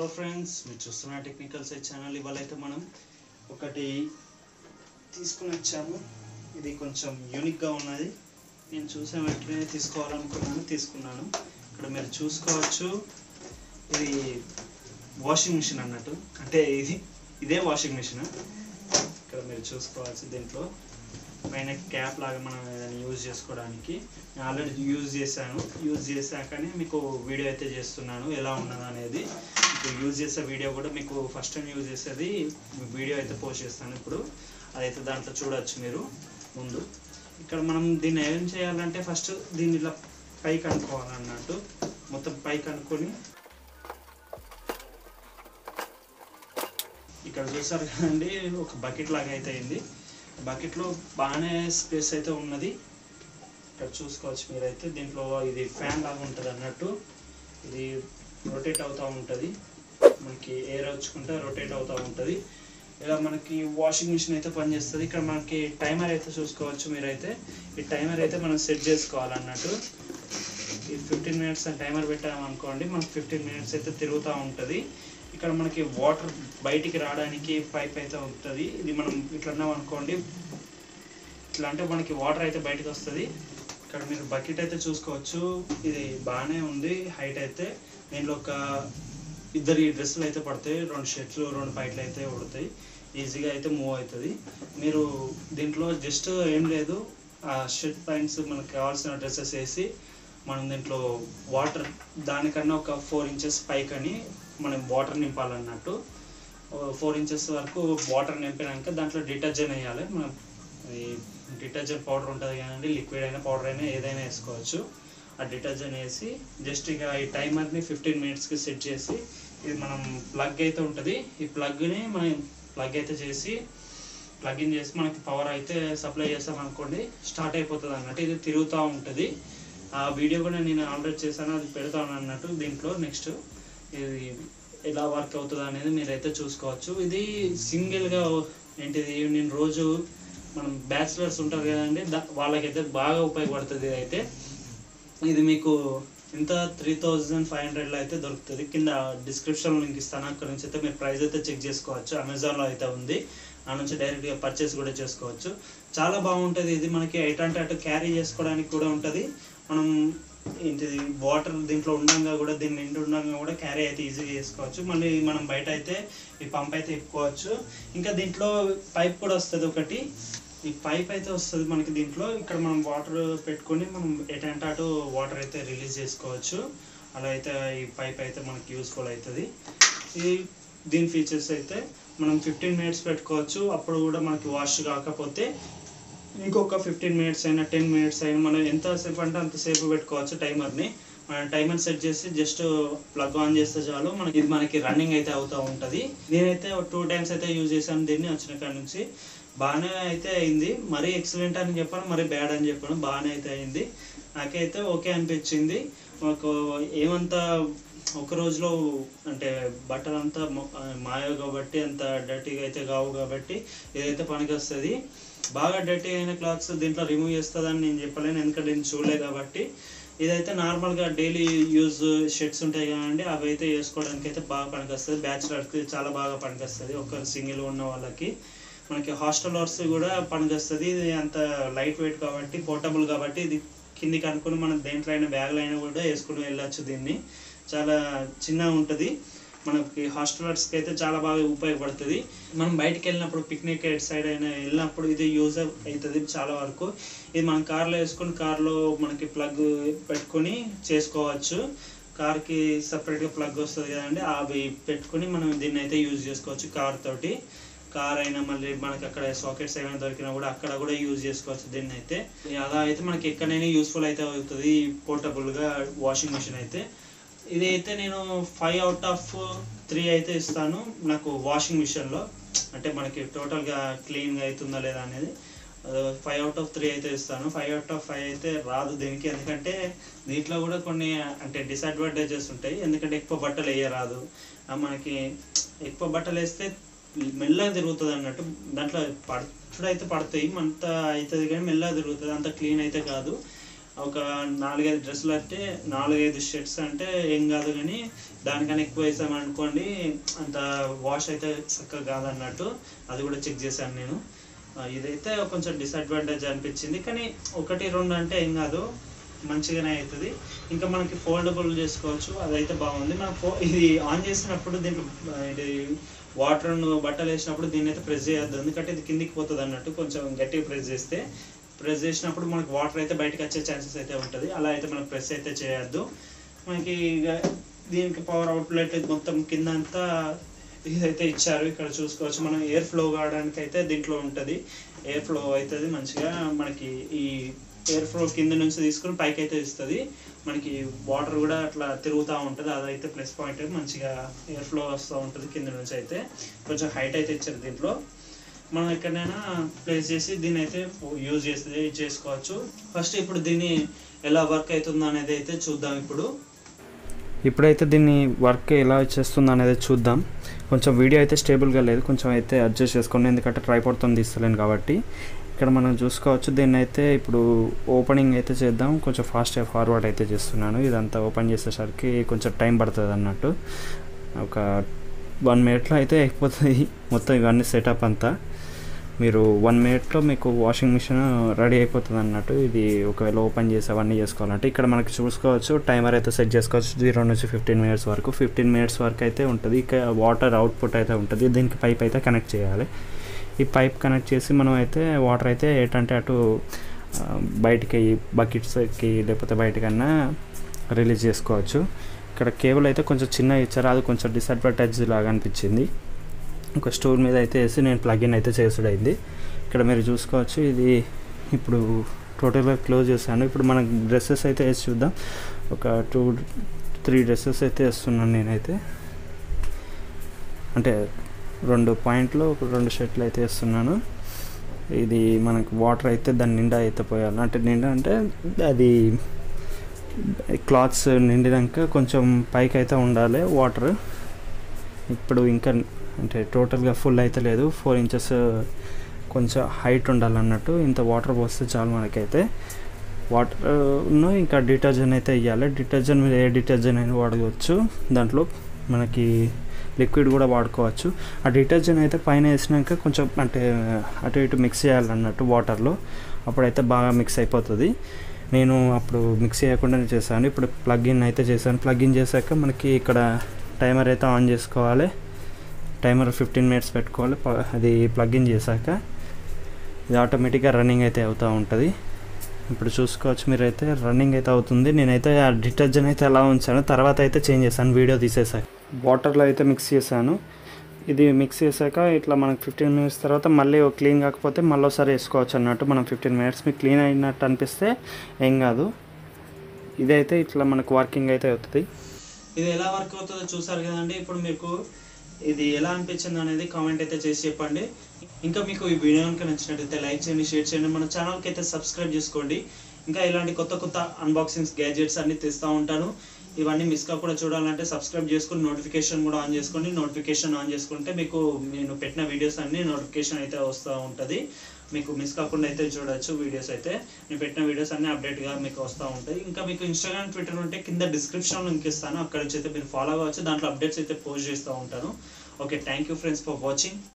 hello friends మీరు చూస్తున్న technical site channel ఇవాళ అయితే మనం ఒకటి తీసుకుని వచ్చాము ఇది కొంచెం యూనిక్గా ఉన్నది నేను చూసిన వెంటనే తీసుకోవాలనుకున్నాను తీసుకున్నాను ఇక్కడ మీరు చూసుకోవచ్చు ఇది వాషింగ్ మిషన్ అన్నట్టు అంటే ఇది ఇదే వాషింగ్ మిషన్ ఇక్కడ మీరు చూసుకోవచ్చు దీంట్లో పైన క్యాప్ లాగా మనం ఏదైనా యూజ్ చేసుకోవడానికి నేను ఆల్రెడీ యూజ్ చేశాను యూజ్ చేశాకనే మీకు వీడియో అయితే చేస్తున్నాను ఎలా ఉన్నది అనేది ఇప్పుడు యూజ్ చేసే వీడియో కూడా మీకు ఫస్ట్ టైం యూజ్ చేసేది వీడియో అయితే పోస్ట్ చేస్తాను ఇప్పుడు అదైతే దాంట్లో చూడొచ్చు మీరు ముందు ఇక్కడ మనం దీన్ని ఏం చేయాలంటే ఫస్ట్ దీన్ని ఇలా పైకి అనుకోవాలన్నట్టు మొత్తం పైకి అనుకొని ఇక్కడ చూసారు కదండి ఒక బకెట్ లాగా అయితే అయింది బకెట్లో బాగానే స్పేస్ అయితే ఉన్నది ఇక్కడ చూసుకోవచ్చు మీరైతే దీంట్లో ఇది ఫ్యాన్ లాగా ఉంటుంది అన్నట్టు ఇది రొటేట్ అవుతూ ఉంటుంది మనకి ఎయిర్ వచ్చుకుంటే రొటేట్ అవుతూ ఉంటుంది ఇలా మనకి వాషింగ్ మిషన్ అయితే పనిచేస్తుంది ఇక్కడ మనకి టైమర్ అయితే చూసుకోవచ్చు మీరైతే ఈ టైమర్ అయితే మనం సెట్ చేసుకోవాలన్నట్టు ఈ ఫిఫ్టీన్ మినిట్స్ అని టైమర్ పెట్టామనుకోండి మనకి ఫిఫ్టీన్ మినిట్స్ అయితే తిరుగుతూ ఉంటుంది ఇక్కడ మనకి వాటర్ బయటికి రావడానికి పైప్ అయితే ఉంటుంది ఇది మనం ఇట్లా అన్నాం అనుకోండి ఇట్లా అంటే మనకి వాటర్ అయితే బయటకు వస్తుంది ఇక్కడ మీరు బకెట్ అయితే చూసుకోవచ్చు ఇది బాగానే ఉంది హైట్ అయితే దీంట్లో ఒక ఇద్దరి డ్రెస్సులు అయితే పడతాయి రెండు షర్ట్లు రెండు పైట్లు అయితే ఉడతాయి ఈజీగా అయితే మూవ్ అవుతుంది మీరు దీంట్లో జస్ట్ ఏం లేదు ఆ షర్ట్ ప్యాంట్స్ మనకు కావాల్సిన డ్రెస్సెస్ వేసి మనం దీంట్లో వాటర్ దానికన్నా ఒక ఫోర్ ఇంచెస్ పైకని మనం వాటర్ నింపాలన్నట్టు ఫోర్ ఇంచెస్ వరకు వాటర్ నింపినాక దాంట్లో డిటర్జెంట్ వేయాలి మనం ఈ డిటర్జెంట్ పౌడర్ ఉంటుంది కదండి లిక్విడ్ అయినా పౌడర్ అయినా ఏదైనా వేసుకోవచ్చు ఆ డిటర్జెంట్ వేసి జస్ట్ ఇక ఈ టైమర్ని ఫిఫ్టీన్ మినిట్స్కి సెట్ చేసి ఇది మనం ప్లగ్ అయితే ఉంటుంది ఈ ప్లగ్ని మనం ప్లగ్ అయితే చేసి ప్లగ్ ఇన్ చేసి మనకి పవర్ అయితే సప్లై చేస్తాం అనుకోండి స్టార్ట్ అయిపోతుంది అన్నట్టు ఇది తిరుగుతూ ఉంటుంది ఆ వీడియో కూడా నేను ఆల్రెడీ చేశాను అది పెడతాను అన్నట్టు దీంట్లో నెక్స్ట్ ఇది ఎలా వర్క్ అవుతుంది అనేది మీరైతే చూసుకోవచ్చు ఇది సింగిల్గా ఏంటిది నేను రోజు మనం బ్యాచిలర్స్ ఉంటారు కదండి దా వాళ్ళకైతే బాగా ఉపయోగపడుతుంది ఇది అయితే ఇది మీకు ఇంత త్రీ థౌజండ్ ఫైవ్ హండ్రెడ్లో అయితే దొరుకుతుంది కింద డిస్క్రిప్షన్ లింక్ ఇస్తాను అక్కడ నుంచి అయితే మీరు ప్రైస్ అయితే చెక్ చేసుకోవచ్చు అమెజాన్లో అయితే ఉంది ఆ నుంచి డైరెక్ట్గా పర్చేస్ కూడా చేసుకోవచ్చు చాలా బాగుంటుంది ఇది మనకి ఎటు అంటే అటు క్యారీ చేసుకోవడానికి కూడా ఉంటుంది మనం ఏంటిది వాటర్ దీంట్లో ఉండంగా కూడా దీన్ని నిండి ఉండంగా కూడా క్యారీ అయితే ఈజీగా చేసుకోవచ్చు మళ్ళీ మనం బయట అయితే ఈ పంప్ అయితే ఇప్పుకోవచ్చు ఇంకా దీంట్లో పైప్ కూడా వస్తుంది ఒకటి ఈ పైప్ అయితే వస్తుంది మనకి దీంట్లో ఇక్కడ మనం వాటర్ పెట్టుకొని మనం ఎటంటే అటు వాటర్ అయితే రిలీజ్ చేసుకోవచ్చు అలా అయితే ఈ పైప్ అయితే మనకి యూస్ఫుల్ అవుతుంది ఈ దీని ఫీచర్స్ అయితే మనం ఫిఫ్టీన్ మినిట్స్ పెట్టుకోవచ్చు అప్పుడు కూడా మనకి వాష్ కాకపోతే ఇంకొక ఫిఫ్టీన్ మినిట్స్ అయినా టెన్ మినిట్స్ అయినా మనం ఎంతసేపు అంటే అంతసేపు పెట్టుకోవచ్చు టైమర్ని మనం టైమర్ సెట్ చేసి జస్ట్ ప్లగ్ ఆన్ చేస్తే చాలు మనకి ఇది మనకి రన్నింగ్ అయితే అవుతూ ఉంటుంది నేనైతే టూ టైమ్స్ అయితే యూజ్ చేశాను దీన్ని వచ్చిన కాడ నుంచి బాగానే అయితే అయింది మరీ ఎక్సలెంట్ అని చెప్పాను మరీ బ్యాడ్ అని చెప్పాను బాగానే అయితే అయింది నాకైతే ఓకే అనిపించింది మాకు ఏమంత ఒక రోజులో అంటే బట్టలు అంతా మాయ కాబట్టి అంత డర్టీగా అయితే కావు కాబట్టి ఇదైతే పనికి వస్తుంది బాగా డర్టీ అయిన క్లాత్స్ దీంట్లో రిమూవ్ చేస్తుందని నేను చెప్పలేను ఎందుకంటే నేను చూడలే కాబట్టి ఇదైతే నార్మల్గా డైలీ యూజ్ షర్ట్స్ ఉంటాయి కదండి అవి అయితే వేసుకోవడానికి అయితే బాగా పనికొస్తుంది బ్యాచులర్స్కి చాలా బాగా పనికొస్తుంది ఒక సింగిల్ ఉన్న వాళ్ళకి మనకి హాస్టల్ వర్స్ కూడా పనికొస్తుంది ఇది అంత లైట్ వెయిట్ కాబట్టి పోర్టబుల్ కాబట్టి ఇది కిందికి అనుకుని మనం దేంట్లో అయినా బ్యాగ్లో అయినా కూడా వేసుకుని వెళ్ళచ్చు దీన్ని చాలా చిన్నగా ఉంటుంది మనకి హాస్టలర్స్కి అయితే చాలా బాగా ఉపయోగపడుతుంది మనం బయటికి వెళ్ళినప్పుడు పిక్నిక్ ఎట్ సైడ్ అయినా వెళ్ళినప్పుడు ఇది యూజ్ అవుతుంది చాలా వరకు ఇది మనం కార్లో వేసుకొని కార్లో మనకి ప్లగ్ పెట్టుకొని చేసుకోవచ్చు కార్కి సపరేట్గా ప్లగ్ వస్తుంది కదండి అవి పెట్టుకొని మనం దీన్ని అయితే యూజ్ చేసుకోవచ్చు కార్ తోటి కార్ అయినా మళ్ళీ మనకి అక్కడ సాకెట్స్ ఏమైనా దొరికినా కూడా అక్కడ కూడా యూజ్ చేసుకోవచ్చు దీన్ని అయితే అలా అయితే మనకి ఎక్కడైనా యూస్ఫుల్ అయితే అవుతుంది పోర్టబుల్గా వాషింగ్ మిషన్ అయితే ఇది అయితే నేను ఫైవ్ అవుట్ ఆఫ్ త్రీ అయితే ఇస్తాను నాకు వాషింగ్ మిషన్లో అంటే మనకి టోటల్గా క్లీన్గా అవుతుందా లేదా అనేది ఫైవ్ అవుట్ ఆఫ్ త్రీ అయితే ఇస్తాను ఫైవ్ అవుట్ ఆఫ్ ఫైవ్ అయితే రాదు దీనికి ఎందుకంటే దీంట్లో కూడా కొన్ని అంటే డిసడ్వాంటేజెస్ ఉంటాయి ఎందుకంటే ఎక్కువ బట్టలు వేయరాదు మనకి ఎక్కువ బట్టలు వేస్తే మెల్లగా తిరుగుతుంది అన్నట్టు దాంట్లో పడుతుడు అయితే పడతాయి అంత అవుతుంది కానీ మెల్లగా తిరుగుతుంది అంత క్లీన్ అయితే కాదు ఒక నాలుగైదు డ్రెస్సులు అంటే నాలుగైదు షర్ట్స్ అంటే ఏం కాదు కానీ దానికన్నా ఎక్కువ వేసామనుకోండి అంత వాష్ అయితే చక్కగా కాదన్నట్టు అది కూడా చెక్ చేశాను నేను ఆ, ఇదైతే కొంచెం డిసడ్వాంటేజ్ అనిపించింది కానీ ఒకటి రెండు అంటే ఏం కాదు మంచిగానే అవుతుంది ఇంకా మనకి ఫోల్డబుల్ చేసుకోవచ్చు అదైతే బాగుంది మనం ఫో ఇది ఆన్ చేసినప్పుడు దీంట్లో ఆ, ఇది వాటర్ బట్టలు వేసినప్పుడు దీన్ని అయితే ప్రెస్ చేయొద్దు ఎందుకంటే ఇది కిందికి పోతుంది అన్నట్టు కొంచెం గట్టిగా ప్రెస్ చేస్తే ప్రెస్ చేసినప్పుడు మనకి వాటర్ అయితే బయటకు వచ్చే ఛాన్సెస్ అయితే ఉంటుంది అలా అయితే మనం ప్రెస్ అయితే చేయొద్దు మనకి ఇక దీనికి పవర్ అవుట్లెట్ మొత్తం కింద అంతా ఇదైతే ఇచ్చారు ఇక్కడ చూసుకోవచ్చు మనం ఎయిర్ ఫ్లో కావడానికి అయితే దీంట్లో ఉంటుంది ఎయిర్ ఫ్లో అవుతుంది మంచిగా మనకి ఈ ఎయిర్ ఫ్లో కింద నుంచి తీసుకుని పైకి అయితే ఇస్తుంది మనకి వాటర్ కూడా అట్లా తిరుగుతూ ఉంటుంది అదైతే ప్లస్ పాయింట్ మంచిగా ఎయిర్ ఫ్లో వస్తూ ఉంటుంది కింద నుంచి అయితే కొంచెం హైట్ అయితే ఇచ్చారు దీంట్లో మనం ఎక్కడైనా ప్లేస్ చేసి దీన్ని అయితే యూజ్ చేసి చేసుకోవచ్చు ఫస్ట్ ఇప్పుడు దీన్ని ఎలా వర్క్ అవుతుందో అనేది అయితే చూద్దాం ఇప్పుడు ఇప్పుడైతే దీన్ని వర్క్ ఎలా చేస్తుందో అనేది చూద్దాం కొంచెం వీడియో అయితే స్టేబుల్గా లేదు కొంచెం అయితే అడ్జస్ట్ చేసుకోండి ఎందుకంటే ట్రైపాడ్తో తీస్తలేను కాబట్టి ఇక్కడ మనం చూసుకోవచ్చు దీన్ని అయితే ఇప్పుడు ఓపెనింగ్ అయితే చేద్దాం కొంచెం ఫాస్ట్ ఫార్వర్డ్ అయితే చేస్తున్నాను ఇదంతా ఓపెన్ చేసేసరికి కొంచెం టైం పడుతుంది అన్నట్టు ఒక వన్ మినిట్లో అయితే అయిపోతుంది మొత్తం ఇవన్నీ సెటప్ అంతా మీరు వన్ మినిట్లో మీకు వాషింగ్ మిషన్ రెడీ అయిపోతుంది అన్నట్టు ఇది ఒకవేళ ఓపెన్ చేసి అవన్నీ చేసుకోవాలంటే ఇక్కడ మనకి చూసుకోవచ్చు టైమర్ అయితే సెట్ చేసుకోవచ్చు జీరో నుంచి ఫిఫ్టీన్ మినిట్స్ వరకు ఫిఫ్టీన్ మినిట్స్ వరకు అయితే ఉంటుంది ఇక వాటర్ అవుట్పుట్ అయితే ఉంటుంది దీనికి పైప్ అయితే కనెక్ట్ చేయాలి ఈ పైప్ కనెక్ట్ చేసి మనం అయితే వాటర్ అయితే ఏంటంటే అటు ఆ, బయటికి బకెట్స్కి లేకపోతే బయటకన్నా రిలీజ్ చేసుకోవచ్చు ఇక్కడ కేబుల్ అయితే కొంచెం చిన్న ఇచ్చారు అది కొంచెం డిసడ్వాంటేజ్ లాగా అనిపించింది ఒక స్టోర్ మీద అయితే వేసి నేను ప్లగిన్ అయితే చేసుడైంది ఇక్కడ మీరు చూసుకోవచ్చు ఇది ఇప్పుడు టోటల్గా క్లోజ్ చేశాను ఇప్పుడు మనకు డ్రెస్సెస్ అయితే వేసి చూద్దాం ఒక టూ త్రీ డ్రెస్సెస్ అయితే వేస్తున్నాను నేనైతే అంటే రెండు పాయింట్లు ఒక రెండు షర్ట్లు అయితే వేస్తున్నాను ఇది మనకు వాటర్ అయితే దాని నిండా అయితే పోయాలి అంటే నిండా అంటే అది క్లాత్స్ నిండినాక కొంచెం పైకి అయితే ఉండాలి వాటర్ ఇప్పుడు ఇంకా అంటే టోటల్గా ఫుల్ అయితే లేదు ఫోర్ ఇంచెస్ కొంచెం హైట్ ఉండాలన్నట్టు ఇంత వాటర్ పోస్తే చాలు మనకైతే వాటర్ ఇంకా డిటర్జెంట్ అయితే వేయాలి డిటర్జెంట్ మీరు ఏ డిటర్జెంట్ అయినా వాడవచ్చు దాంట్లో మనకి లిక్విడ్ కూడా వాడుకోవచ్చు ఆ డిటర్జెంట్ అయితే పైన వేసినాక కొంచెం అంటే అటు ఇటు మిక్స్ చేయాలన్నట్టు వాటర్లో అప్పుడైతే బాగా మిక్స్ అయిపోతుంది నేను అప్పుడు మిక్స్ చేయకుండానే చేశాను ఇప్పుడు ప్లగ్ ఇన్ అయితే చేశాను ప్లగ్ ఇన్ చేశాక మనకి ఇక్కడ టైమర్ అయితే ఆన్ చేసుకోవాలి టైమర్ ఫిఫ్టీన్ మినిట్స్ పెట్టుకోవాలి ప- అది ప్లగ్ ఇన్ చేశాక ఇది ఆటోమేటిక్గా రన్నింగ్ అయితే అవుతూ ఉంటుంది ఇప్పుడు చూసుకోవచ్చు మీరైతే రన్నింగ్ అయితే అవుతుంది నేనైతే ఆ డిటర్జెంట్ అయితే ఎలా ఉంచాను తర్వాత అయితే చేంజ్ చేశాను వీడియో తీసేసాక వాటర్లో అయితే మిక్స్ చేశాను ఇది మిక్స్ చేశాక ఇట్లా మనకు ఫిఫ్టీన్ మినిట్స్ తర్వాత మళ్ళీ క్లీన్ కాకపోతే మళ్ళీ ఒకసారి వేసుకోవచ్చు అన్నట్టు మనం ఫిఫ్టీన్ మినిట్స్ మీకు క్లీన్ అయినట్టు అనిపిస్తే ఏం కాదు ఇదైతే ఇట్లా మనకు వర్కింగ్ అయితే అవుతుంది ఇది ఎలా వర్క్ అవుతుందో చూసారు కదండి ఇప్పుడు మీకు ఇది ఎలా అనిపించింది అనేది కామెంట్ అయితే చేసి చెప్పండి ఇంకా మీకు ఈ వీడియో కనుక నచ్చినట్టయితే లైక్ చేయండి షేర్ చేయండి మన ఛానల్కి అయితే సబ్స్క్రైబ్ చేసుకోండి ఇంకా ఇలాంటి కొత్త కొత్త అన్బాక్సింగ్స్ గ్యాజెట్స్ అన్ని తెస్తూ ఉంటాను ఇవన్నీ మిస్ కాకుండా చూడాలంటే సబ్స్క్రైబ్ చేసుకుని నోటిఫికేషన్ కూడా ఆన్ చేసుకోండి నోటిఫికేషన్ ఆన్ చేసుకుంటే మీకు నేను పెట్టిన వీడియోస్ అన్ని నోటిఫికేషన్ అయితే వస్తూ ఉంటుంది మీకు మిస్ కాకుండా అయితే చూడొచ్చు వీడియోస్ అయితే నేను పెట్టిన వీడియోస్ అన్ని అప్డేట్గా మీకు వస్తూ ఉంటాయి ఇంకా మీకు ఇన్స్టాగ్రామ్ ట్విట్టర్ ఉంటే కింద డిస్క్రిప్షన్ లింక్ ఇస్తాను అక్కడ నుంచి అయితే మీరు ఫాలో అవ్వచ్చు దాంట్లో అప్డేట్స్ అయితే పోస్ట్ చేస్తూ ఉంటాను okay thank you friends for watching